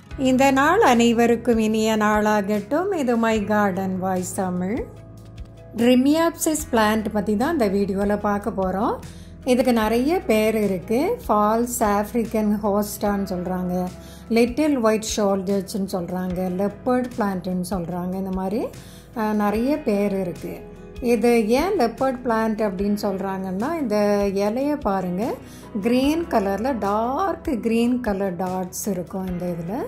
இந்த நாள் அனைவருக்கும் இனிய நாளாகட்டும் இது my garden voice Tamil drimiopsis plant பற்றி தான் இந்த வீடியோவில் பார்க்க போகிறோம் இதுக்கு நிறைய பேர் இருக்குது ஃபால்ஸ் ஆஃப்ரிக்கன் ஹோஸ்டான்னு சொல்கிறாங்க லிட்டில் ஒயிட் ஷோல்டர்ஸ்ன்னு சொல்கிறாங்க லெப்பர்ட் பிளான்ட்டுன்னு சொல்கிறாங்க இந்த மாதிரி அஹ், நிறைய பேர் இருக்குது இது ஏன் லெப்பர்ட் பிளான்ட் அப்படின்னு சொல்கிறாங்கன்னா இந்த இலையை பாருங்கள் க்ரீன் கலரில் டார்க் க்ரீன் கலர் டாட்ஸ் இருக்கும் இந்த இதில்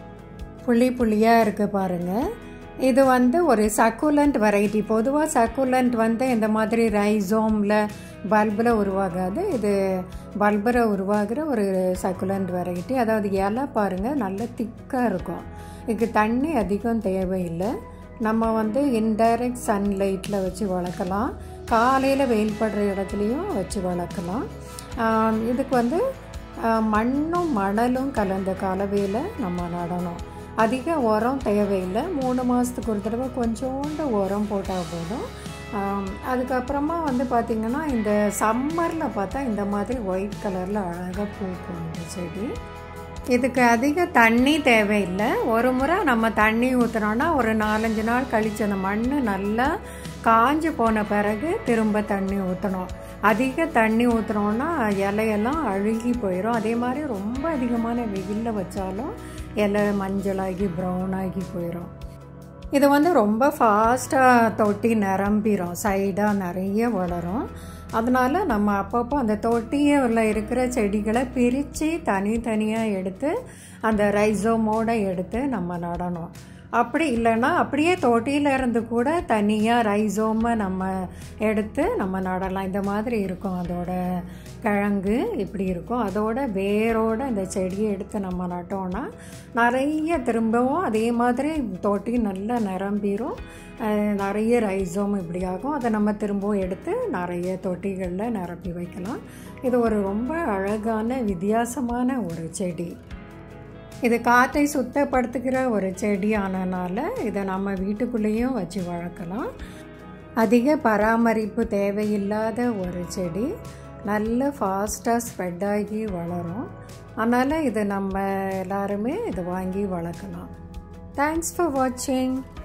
புள்ளி புள்ளியாக இருக்குது பாருங்கள் இது வந்து ஒரு சக்குலண்ட் வெரைட்டி பொதுவாக சக்குலண்ட் வந்து இந்த மாதிரி ரைசோமில் பல்பில் உருவாகாது இது பல்பில் உருவாகிற ஒரு சக்குலண்ட் வெரைட்டி அதாவது இலை பாருங்கள் நல்ல திக்காக இருக்கும் இதுக்கு தண்ணி அதிகம் தேவையில்லை நம்ம வந்து இன்டைரக்ட் சன்லைட்டில் வச்சு வளர்க்கலாம் காலையில் வெயில் படுற இடத்துலையும் வச்சு வளர்க்கலாம் ஆம், இதுக்கு வந்து ஆஹ், மண்ணும் மணலும் கலந்த கலவையில் நம்ம நடணும் அதிக உரம் தேவையில்லை மூணு மாதத்துக்கு ஒரு தடவை கொஞ்சோண்டு உரம் போட்டால் போதும் ஆம், அதுக்கப்புறமா வந்து பார்த்திங்கன்னா இந்த சம்மரில் பார்த்தா இந்த மாதிரி ஒயிட் கலரில் அழகாக பூக்கும் இந்த செடி இதுக்கு அதிக தண்ணி தேவையில்லை ஒரு முறை நம்ம தண்ணி ஊற்றுனோன்னா ஒரு நாலஞ்சு நாள் கழிச்சு அந்த மண் நல்லா காஞ்சு போன பிறகு திரும்ப தண்ணி ஊற்றணும் அதிக தண்ணி ஊற்றுனோன்னா இலையெல்லாம் அழுகி போயிடும் அதே மாதிரி ரொம்ப அதிகமான வெயிலில் வச்சாலும் இலை மஞ்சளாகி ப்ரௌன் ஆகி போயிடும் இது வந்து ரொம்ப ஃபாஸ்ட்டாக தொட்டி நிரம்பிடும் சைடாக நிறைய வளரும் அதனால் நம்ம அப்பப்போ அந்த தொட்டியில் இருக்கிற செடிகளை பிரித்து தனித்தனியாக எடுத்து அந்த ரைசோமோட எடுத்து நம்ம நடணும் அப்படி இல்லைன்னா அப்படியே தொட்டியில இருந்து கூட தனியாக ரைசோமை நம்ம எடுத்து நம்ம நடலாம் இந்த மாதிரி இருக்கும் அதோட கிழங்கு இப்படி இருக்கும் அதோட வேரோட அந்த செடியை எடுத்து நம்ம நட்டோம்னா நிறைய திரும்பவும் அதே மாதிரி தொட்டி நல்லா நிரம்பிரும் அஹ் நிறைய ரைசோம் இப்படி ஆகும் அதை நம்ம திரும்பவும் எடுத்து நிறைய தொட்டிகளில் நிரப்பி வைக்கலாம் இது ஒரு ரொம்ப அழகான வித்தியாசமான ஒரு செடி இது காற்றை சுத்தப்படுத்துகிற ஒரு செடி ஆனனால இதை நம்ம வீட்டுக்குள்ளேயும் வச்சு வளர்க்கலாம் அதிக பராமரிப்பு தேவையில்லாத ஒரு செடி நல்ல ஃபாஸ்ட்டாக ஸ்ப்ரெட் ஆகி வளரும் அதனால் இதை நம்ம எல்லாருமே இதை வாங்கி வளர்க்கலாம் தேங்க்ஸ் ஃபார் வாட்சிங்